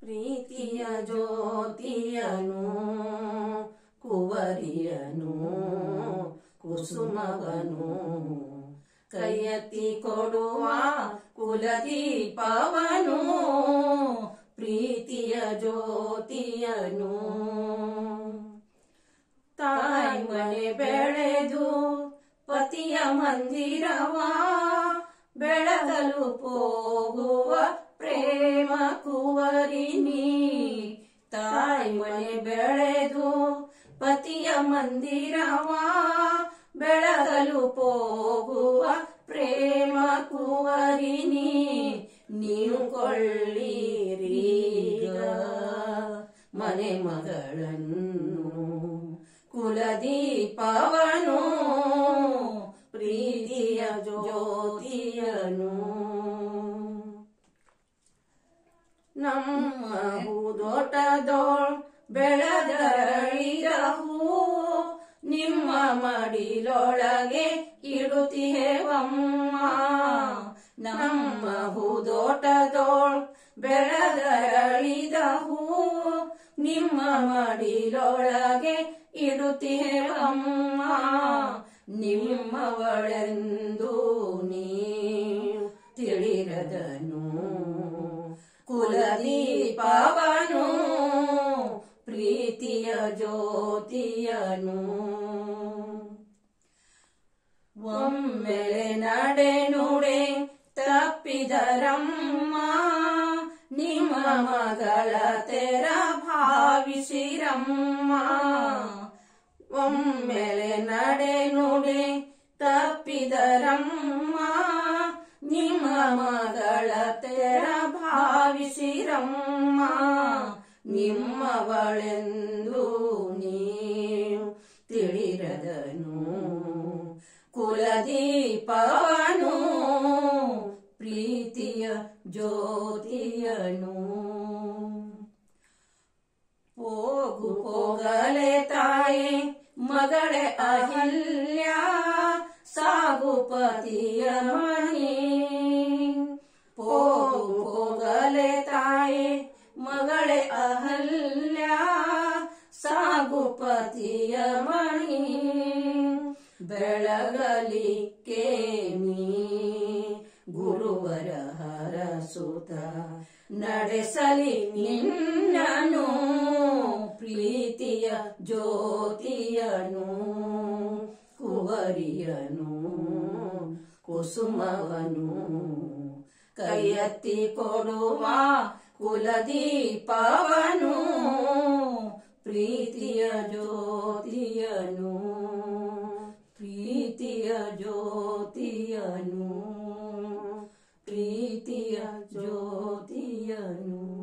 ಪ್ರೀತಿಯ ಜ್ಯೋತಿಯನು ಕುವರಿಯನು ಕುಸುಮವನು ಕೈಯತ್ತಿ ಕೊಡುವ ಕುಲದೀಪವನು ಪ್ರೀತಿಯ ಜ್ಯೋತಿಯನು ತಾಯಿ ಮನೆ ಬೆಳೆದು ಪತಿಯ ಮಂದಿರವ ಬೆಳಗಲು ಹೋಗುವ ಪ್ರೇಮ ಕುವರಿನಿ ತಾಯಿ ಮನೆ ಬೆಳೆದು ಪತಿಯ ಮಂದಿರವ ಬೆಳಗಲು ಹೋಗುವ ಪ್ರೇಮ ಕುವರಿನಿ ನೀವು ಕೊಳ್ಳಿರೀಗ ಮನೆ ಮಗಳನ್ನು ಕುಲದೀಪವನು ಪ್ರೀತಿಯ ಜ್ಯೋತಿಯನು ನಮ್ಮ ಹೂದೋಟದೋಳ್ ಬೆಳೆದರಳಿದ ಹೂ ನಿಮ್ಮ ಮಡಿಲೊಳಗೆ ಇಡುತ್ತಿಹೇವಮ್ಮ ನಮ್ಮ ಹೂದೋಟದೋಳ್ ಬೆಳೆದರಳಿದ ಹೂ ನಿಮ್ಮ ಮಡಿಲೊಳಗೆ ಇಡುತ್ತಿಹೇವಮ್ಮ ನಿಮ್ಮವಳೆಂದು ನೀವು ತಿಳಿರದನು ಕುಲದೀಪವನು ಪ್ರೀತಿಯ ಜ್ಯೋತಿಯನು ಒಮ್ಮೆಲೆ ನಡೆ ನುಡೆ ತಪ್ಪಿದರಮ್ಮ ನಿಮ್ಮ ಮಗಳ ತೆರ ಭಾವಿಸಿರಮ್ಮ ಒಮ್ಮೆಲೆ ನಡೆ ನುಡೆ ತಪ್ಪಿದರಮ್ಮ ನಿಮ್ಮ ಮಗಳ ತೆರ ಭಾವಿಸಿರಮ್ಮ ನಿಮ್ಮವಳೆಂದು ನೀವು ತಿಳಿರದನು ಕುಲದೀಪವನು ಪ್ರೀತಿಯ ಜ್ಯೋತಿಯನು ಹೋಗು ಹೋಗಲೆ ತಾಯಿ ಮಗಳೇ ಅಹಲ್ಯ ಸಾಗು ಪತಿಯ ಮಣಿ ಹೋಗು ಹೋಗಲೆ ತಾಯಿ ಮಗಳೇ ಅಹಲ್ಯ ಸಾಗು ಪತಿಯ ಮಣಿ ಬೆಳಗಲಿಕ್ಕೆ ನೀ ಗುರುವರ ಹರಸುತ ನಡೆಸಲಿ ನಿನ್ನನು ಪ್ರೀತಿಯ ಜ್ಯೋತಿಯನು ಕುವರಿಯನು ಕುಸುಮವನು ಕೈಯತ್ತಿ ಕೊಡುವ ಕುಲದೀಪವನು ಪ್ರೀತಿಯ ಜ್ಯೋತಿಯನು ಪ್ರೀತಿಯ ಜ್ಯೋತಿಯನು ಪ್ರೀತಿಯ ಜ್ಯೋತಿಯನು